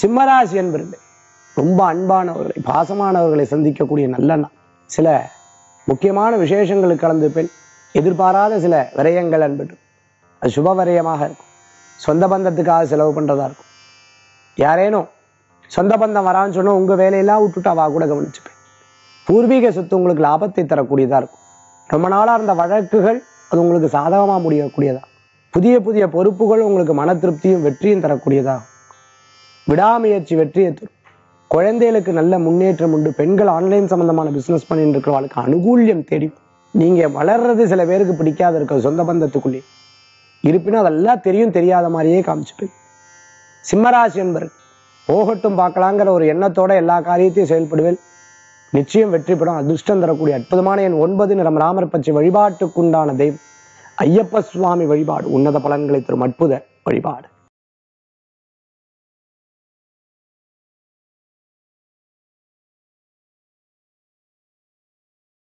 சிம்மராசி என்பர்கள் ரொம்ப அன்பானவர்களை பாசமானவர்களை சந்திக்கக்கூடிய நல்ல நாள் சில முக்கியமான விசேஷங்களுக்கு கலந்து பெண் எதிர்பாராத சில விரயங்கள் அன்பட்டு அது சுப விரயமாக இருக்கும் சொந்த பந்தத்துக்காக செலவு பண்றதா இருக்கும் யாரேனும் சொந்த பந்தம் வரான்னு சொன்னா உங்க வேலையெல்லாம் விட்டுட்டு அவ கூட கவனிச்சுப்பேன் பூர்வீக சொத்து உங்களுக்கு லாபத்தை தரக்கூடியதா இருக்கும் ரொம்ப நாளா இருந்த வழக்குகள் அது உங்களுக்கு சாதகமா முடியக்கூடியதா புதிய புதிய பொறுப்புகள் உங்களுக்கு மன திருப்தியும் வெற்றியும் தரக்கூடியதா விடாமுயற்சி வெற்றியை தரும் குழந்தைகளுக்கு நல்ல முன்னேற்றம் உண்டு பெண்கள் ஆன்லைன் சம்பந்தமான பிசினஸ் பண்ணிட்டு இருக்கிறவங்களுக்கு அனுகூல்யம் தேடி வரும். நீங்க வளர்றது சில பேருக்கு பிடிக்காத இருக்க சொந்த பந்தத்துக்குள்ளே இருப்பினும் அதெல்லாம் தெரியும் தெரியாத மாதிரியே காமிச்சுப்பேன் சிம்மராசி என்பர் போகட்டும் பார்க்கலாங்கிற ஒரு எண்ணத்தோட எல்லா காரியத்தையும் செயல்படுவேன் நிச்சயம் வெற்றி பெறும் அதிர்ஷ்டம் தரக்கூடிய அற்புதமான என் ஒன்பது நிறம் ராமர் பச்சை வழிபாட்டுக்குண்டான தெய்வம் ஐயப்ப சுவாமி வழிபாடு உன்னத பலன்களை தரும் அற்புத வழிபாடு